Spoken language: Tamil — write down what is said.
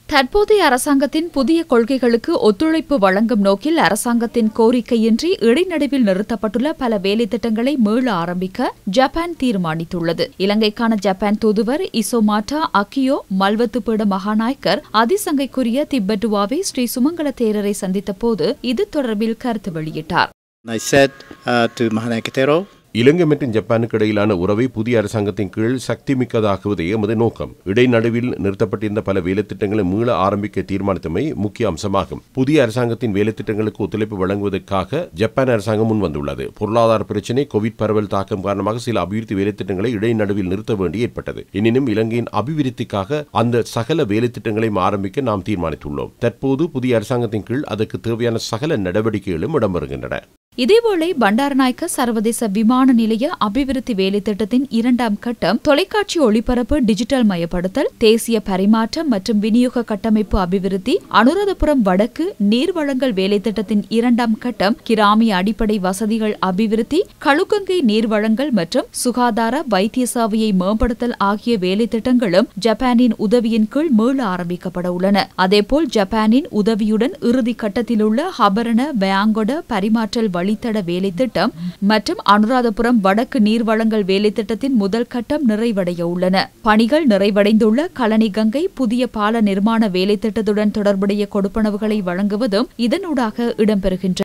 தற்போதைய அரசாங்கத்தின் புதிய கொள்கைகளுக்கு ஒத்துழைப்பு வழங்கும் நோக்கில் அரசாங்கத்தின் கோரிக்கையின்றி இடைநடுவில் நிறுத்தப்பட்டுள்ள பல வேலைத்திட்டங்களை மீள ஆரம்பிக்க ஜப்பான் தீர்மானித்துள்ளது இலங்கைக்கான ஜப்பான் தூதுவர் இசோமாட்டா அக்கியோ மல்வத்துப்பீட மகாநாயக்கர் அதிசங்கைக்குரிய திப்பட்டுவாவை ஸ்ரீ சுமங்கல தேரரை சந்தித்த போது இது தொடர்பில் கருத்து வெளியிட்டார் I said uh, to Mahanakitero, இலங்கை மற்றும் ஜப்பானுக்கு இடையிலான உறவை புதிய அரசாங்கத்தின் கீழ் சக்தி மிக்கதாக்குவதே எமது நோக்கம் இடைநடுவில் நிறுத்தப்பட்டிருந்த பல வேலைத்திட்டங்களை மீள ஆரம்பிக்க தீர்மானித்தமை முக்கிய அம்சமாகும் புதிய அரசாங்கத்தின் வேலைத்திட்டங்களுக்கு ஒத்துழைப்பு வழங்குவதற்காக ஜப்பான் அரசாங்கம் முன்வந்துள்ளது பொருளாதார பிரச்சினை கோவிட் பரவல் தாக்கம் காரணமாக சில அபிவிருத்தி வேலைத்திட்டங்களை இடைநடுவில் நிறுத்த வேண்டி ஏற்பட்டது எனினும் இலங்கையின் அபிவிருத்திக்காக அந்த சகல வேலைத்திட்டங்களையும் ஆரம்பிக்க நாம் தீர்மானித்துள்ளோம் தற்போது புதிய அரசாங்கத்தின் கீழ் அதற்கு தேவையான சகல நடவடிக்கைகளும் இடம்பெறுகின்றன இதேவேளை பண்டாரநாயக்க சர்வதேச விமான நிலைய அபிவிருத்தி வேலைத்திட்டத்தின் இரண்டாம் கட்டம் தொலைக்காட்சி ஒளிபரப்பு டிஜிட்டல் மயப்படுத்தல் தேசிய பரிமாற்றம் மற்றும் விநியோக கட்டமைப்பு அபிவிருத்தி அனுராதபுரம் வடக்கு நீர்வழங்கல் வேலைத்திட்டத்தின் இரண்டாம் கட்டம் கிராமிய அடிப்படை வசதிகள் அபிவிருத்தி களுகங்கை நீர்வழங்கல் மற்றும் சுகாதார வைத்திய சேவையை மேம்படுத்தல் ஆகிய வேலைத்திட்டங்களும் ஜப்பானின் உதவியின் கீழ் மீள ஆரம்பிக்கப்பட உள்ளன அதேபோல் ஜப்பானின் உதவியுடன் இறுதி கட்டத்திலுள்ள ஹபரண வயாங்கொட பரிமாற்றல் வழித்தட வேலைத்திட்டம் மற்றும் அனுராதபுரம் வடக்கு நீர்வழங்கல் வேலைத்திட்டத்தின் முதல் கட்டம் நிறைவடைய உள்ளன பணிகள் நிறைவடைந்துள்ள கலனி கங்கை புதிய பால நிர்மாண வேலைத்திட்டத்துடன் தொடர்புடைய கொடுப்பனவுகளை வழங்குவதும் இதனூடாக இடம்பெறுகின்றன